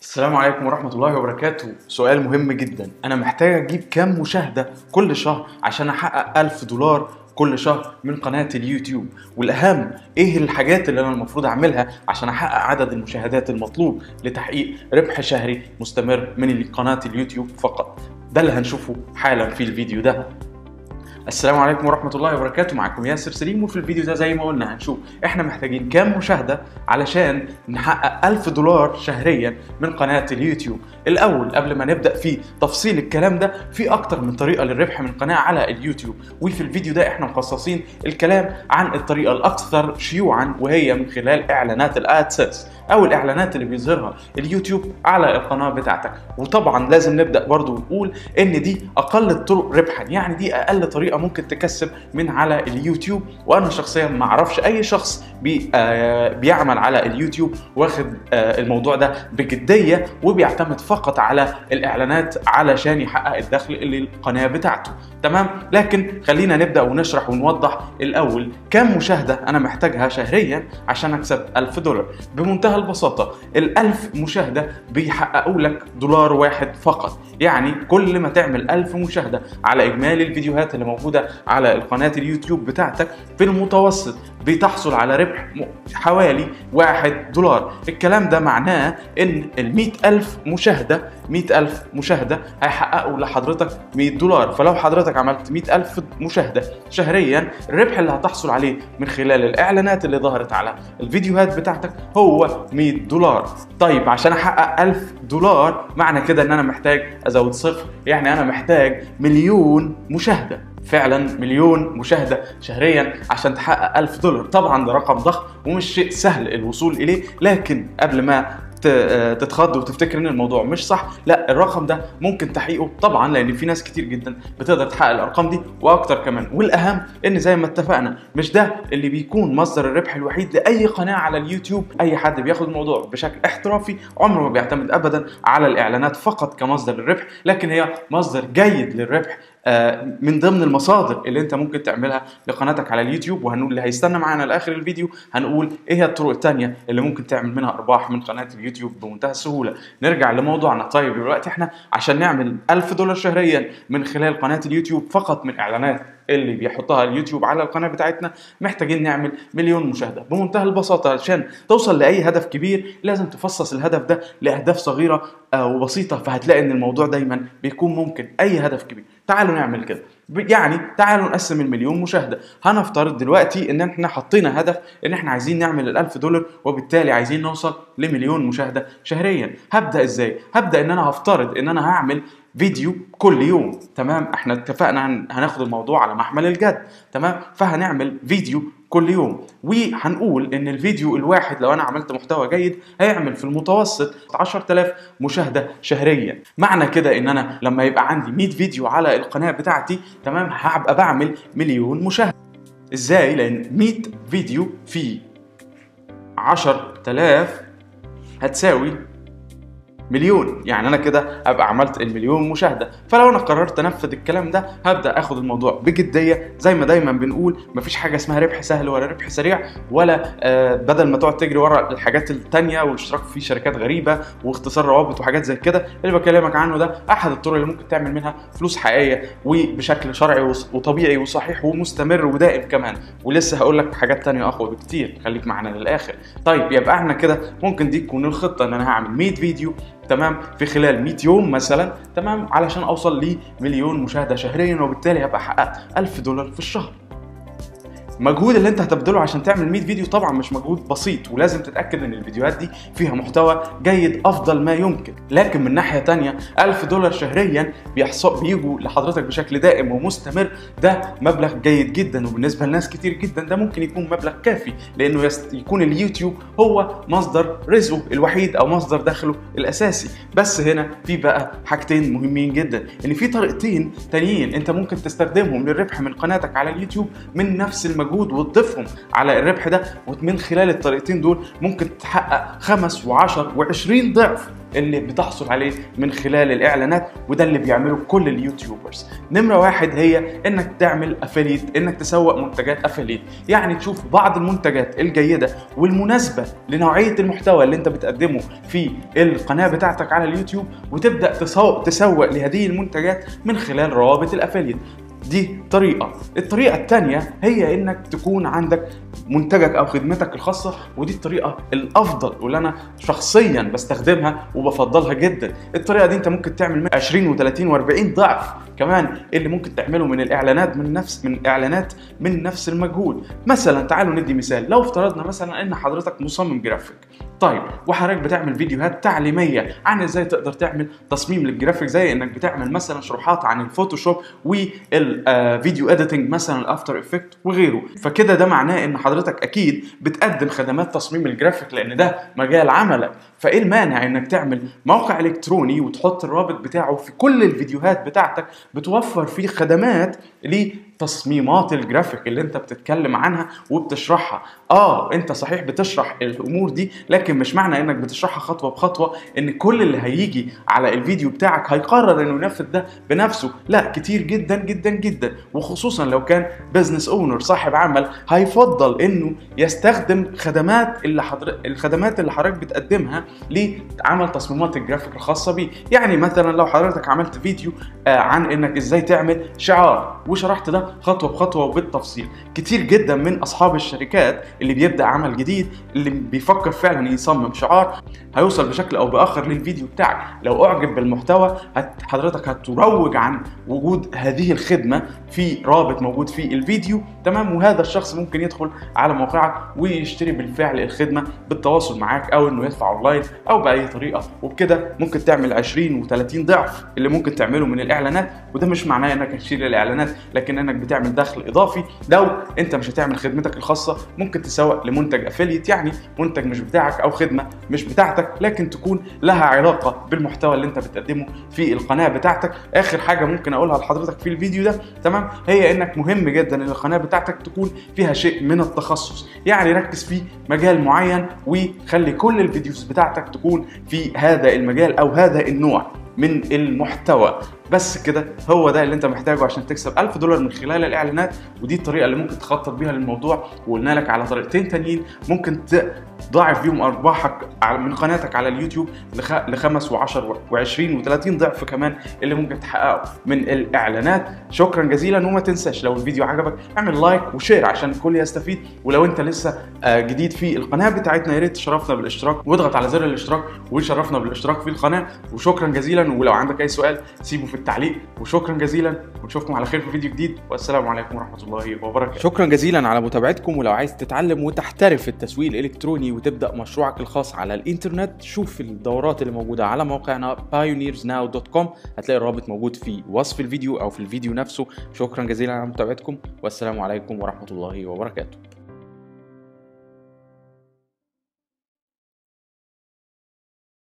السلام عليكم ورحمة الله وبركاته سؤال مهم جدا أنا محتاج أجيب كام مشاهدة كل شهر عشان أحقق ألف دولار كل شهر من قناة اليوتيوب والأهم إيه الحاجات اللي أنا المفروض أعملها عشان أحقق عدد المشاهدات المطلوب لتحقيق ربح شهري مستمر من قناة اليوتيوب فقط ده اللي هنشوفه حالا في الفيديو ده السلام عليكم ورحمة الله وبركاته معكم ياسر سليم وفي الفيديو ده زي ما قلنا هنشوف احنا محتاجين كام مشاهدة علشان نحقق ألف دولار شهريا من قناة اليوتيوب الأول قبل ما نبدأ في تفصيل الكلام ده في أكتر من طريقة للربح من قناة على اليوتيوب وفي الفيديو ده احنا مخصصين الكلام عن الطريقة الأكثر شيوعا وهي من خلال إعلانات الأدسنس أو الإعلانات اللي بيظهرها اليوتيوب على القناة بتاعتك وطبعا لازم نبدأ برضو ونقول إن دي أقل الطرق ربحا يعني دي أقل طريقة ممكن تكسب من على اليوتيوب وأنا شخصيا ما أعرفش أي شخص بي آه بيعمل على اليوتيوب واخد آه الموضوع ده بجدية وبيعتمد فقط على الإعلانات علشان يحقق الدخل اللي القناة بتاعته تمام لكن خلينا نبدأ ونشرح ونوضح الأول كم مشاهدة أنا محتاجها شهريا عشان أكسب 1000 دولار بمنتهى البساطة الألف مشاهدة بيحققوا لك دولار واحد فقط يعني كل ما تعمل ألف مشاهدة على إجمالي الفيديوهات اللي موجودة على القناة اليوتيوب بتاعتك في المتوسط بتحصل على ربح حوالي واحد دولار الكلام ده معناه ان ال ألف مشاهدة 100 ألف مشاهدة هيحققوا لحضرتك 100 دولار فلو حضرتك عملت 100 ألف مشاهدة شهريا الربح اللي هتحصل عليه من خلال الإعلانات اللي ظهرت على الفيديوهات بتاعتك هو 100 دولار طيب عشان أحقق 1000 دولار معنى كده ان انا محتاج ازود صفر يعني انا محتاج مليون مشاهده فعلا مليون مشاهده شهريا عشان تحقق ألف دولار طبعا ده رقم ضخم ومش شيء سهل الوصول اليه لكن قبل ما تتخض وتفتكر ان الموضوع مش صح لا الرقم ده ممكن تحقيقه طبعا لان في ناس كتير جدا بتقدر تحقق الارقام دي واكتر كمان والاهم ان زي ما اتفقنا مش ده اللي بيكون مصدر الربح الوحيد لاي قناه على اليوتيوب اي حد بياخد الموضوع بشكل احترافي عمره ما بيعتمد ابدا على الاعلانات فقط كمصدر للربح لكن هي مصدر جيد للربح من ضمن المصادر اللي انت ممكن تعملها لقناتك على اليوتيوب وهنقول اللي هيستنى معانا لاخر الفيديو هنقول ايه هي الطرق الثانيه اللي ممكن تعمل منها ارباح من قناه اليوتيوب بمنتهى السهوله نرجع لموضوعنا طيب دلوقتي احنا عشان نعمل 1000 دولار شهريا من خلال قناه اليوتيوب فقط من اعلانات اللي بيحطها اليوتيوب على القناه بتاعتنا محتاجين نعمل مليون مشاهده بمنتهى البساطه عشان توصل لاي هدف كبير لازم تفصص الهدف ده لاهداف صغيره وبسيطه فهتلاقي ان الموضوع دايما بيكون ممكن اي هدف كبير تعالوا نعمل كده يعني تعالوا نقسم المليون مشاهده هنفترض دلوقتي ان احنا حطينا هدف ان احنا عايزين نعمل ال1000 دولار وبالتالي عايزين نوصل لمليون مشاهده شهريا هبدا ازاي هبدا ان انا هفترض ان انا هعمل فيديو كل يوم تمام احنا اتفقنا هناخد الموضوع على محمل الجد تمام فهنعمل فيديو كل يوم وهنقول ان الفيديو الواحد لو انا عملت محتوى جيد هيعمل في المتوسط 10000 مشاهده شهريا معنى كده ان انا لما يبقى عندي 100 فيديو على القناه بتاعتي تمام هبقى بعمل مليون مشاهده ازاي لان 100 فيديو في 10000 هتساوي مليون يعني انا كده ابقى عملت المليون مشاهده فلو انا قررت انفذ الكلام ده هبدا اخد الموضوع بجديه زي ما دايما بنقول مفيش حاجه اسمها ربح سهل ولا ربح سريع ولا آه بدل ما تقعد تجري ورا الحاجات التانية والاشتراك في شركات غريبه واختصار روابط وحاجات زي كده اللي بكلمك عنه ده احد الطرق اللي ممكن تعمل منها فلوس حقيقيه وبشكل شرعي وطبيعي وصحيح ومستمر ودائم كمان ولسه هقول لك حاجات تانية اقوى بكتير خليك معانا للاخر طيب يبقى احنا كده ممكن دي تكون الخطه ان انا هعمل 100 فيديو تمام في خلال 100 يوم مثلا تمام علشان اوصل لمليون مشاهده شهريا وبالتالي هبقى حققت 1000 دولار في الشهر المجهود اللي انت هتبذله عشان تعمل 100 فيديو طبعا مش مجهود بسيط ولازم تتاكد ان الفيديوهات دي فيها محتوى جيد افضل ما يمكن لكن من ناحيه تانية 1000 دولار شهريا بيحصل بيجوا لحضرتك بشكل دائم ومستمر ده مبلغ جيد جدا وبالنسبه لناس كتير جدا ده ممكن يكون مبلغ كافي لانه يست... يكون اليوتيوب هو مصدر رزقه الوحيد او مصدر دخله الاساسي بس هنا في بقى حاجتين مهمين جدا ان في طريقتين تانيين انت ممكن تستخدمهم للربح من قناتك على اليوتيوب من نفس المجهود المجهود وتضيفهم على الربح ده ومن خلال الطريقتين دول ممكن تحقق خمس و10 و20 ضعف اللي بتحصل عليه من خلال الاعلانات وده اللي بيعمله كل اليوتيوبرز نمره واحد هي انك تعمل افيليت انك تسوق منتجات افيليت يعني تشوف بعض المنتجات الجيده والمناسبه لنوعيه المحتوى اللي انت بتقدمه في القناه بتاعتك على اليوتيوب وتبدا تسوق تسوق لهذه المنتجات من خلال روابط الافيليت دي طريقة الطريقة الثانية هي انك تكون عندك منتجك او خدمتك الخاصة ودي الطريقة الافضل واللي انا شخصيا بستخدمها وبفضلها جدا الطريقة دي انت ممكن تعمل 20 و30 و40 ضعف كمان اللي ممكن تعمله من الاعلانات من نفس من اعلانات من نفس المجهود مثلا تعالوا ندي مثال لو افترضنا مثلا ان حضرتك مصمم جرافيك طيب وحضرتك بتعمل فيديوهات تعليميه عن ازاي تقدر تعمل تصميم للجرافيك زي انك بتعمل مثلا شروحات عن الفوتوشوب والفيديو اديتنج مثلا الافتر افكت وغيره فكده ده معناه ان حضرتك اكيد بتقدم خدمات تصميم الجرافيك لان ده مجال عملك فايه المانع انك تعمل موقع الكتروني وتحط الرابط بتاعه في كل الفيديوهات بتاعتك بتوفر فيه خدمات لتصميمات الجرافيك اللي انت بتتكلم عنها وبتشرحها اه انت صحيح بتشرح الامور دي لكن مش معنى انك بتشرحها خطوه بخطوه ان كل اللي هيجي على الفيديو بتاعك هيقرر انه ينفذ ده بنفسه لا كتير جدا جدا جدا وخصوصا لو كان بزنس اونر صاحب عمل هيفضل انه يستخدم خدمات اللي حضر... الخدمات اللي حضرتك بتقدمها لعمل تصميمات الجرافيك الخاصه بيه يعني مثلا لو حضرتك عملت فيديو آه عن انك ازاي تعمل شعار وشرحت ده خطوه بخطوه وبالتفصيل كتير جدا من اصحاب الشركات اللي بيبدا عمل جديد اللي بيفكر فعلا يصمم شعار هيوصل بشكل او باخر للفيديو بتاعك لو اعجب بالمحتوى هت حضرتك هتروج عن وجود هذه الخدمه في رابط موجود في الفيديو تمام وهذا الشخص ممكن يدخل على موقعك ويشتري بالفعل الخدمه بالتواصل معاك او انه يدفع اونلاين او باي طريقه وبكده ممكن تعمل 20 و30 ضعف اللي ممكن تعمله من الاعلانات وده مش معناه انك هتشيل الاعلانات لكن انك بتعمل دخل اضافي لو انت مش هتعمل خدمتك الخاصه ممكن تسوق لمنتج افيليت يعني منتج مش بتاعك او خدمه مش بتاعتك لكن تكون لها علاقه بالمحتوى اللي انت بتقدمه في القناه بتاعتك اخر حاجه ممكن اقولها لحضرتك في الفيديو ده تمام هي انك مهم جدا ان القناه بتاعتك تكون فيها شيء من التخصص يعني ركز في مجال معين وخلي كل الفيديوز بتاعتك تكون في هذا المجال او هذا النوع من المحتوى بس كده هو ده اللي انت محتاجه عشان تكسب 1000 دولار من خلال الاعلانات ودي الطريقه اللي ممكن تخطط بيها للموضوع وقلنا لك على طريقتين تانيين ممكن تضاعف بيهم ارباحك من قناتك على اليوتيوب لخمس و10 و20 و30 ضعف كمان اللي ممكن تحققه من الاعلانات شكرا جزيلا وما تنساش لو الفيديو عجبك اعمل لايك وشير عشان الكل يستفيد ولو انت لسه جديد في القناه بتاعتنا يا ريت تشرفنا بالاشتراك واضغط على زر الاشتراك وشرفنا بالاشتراك في القناه وشكرا جزيلا ولو عندك اي سؤال سيبه في التعليق وشكرا جزيلا ونشوفكم على خير في فيديو جديد والسلام عليكم ورحمه الله وبركاته شكرا جزيلا على متابعتكم ولو عايز تتعلم وتحترف التسويق الالكتروني وتبدا مشروعك الخاص على الانترنت شوف الدورات اللي موجوده على موقعنا pioneersnow.com هتلاقي الرابط موجود في وصف الفيديو او في الفيديو نفسه شكرا جزيلا على متابعتكم والسلام عليكم ورحمه الله وبركاته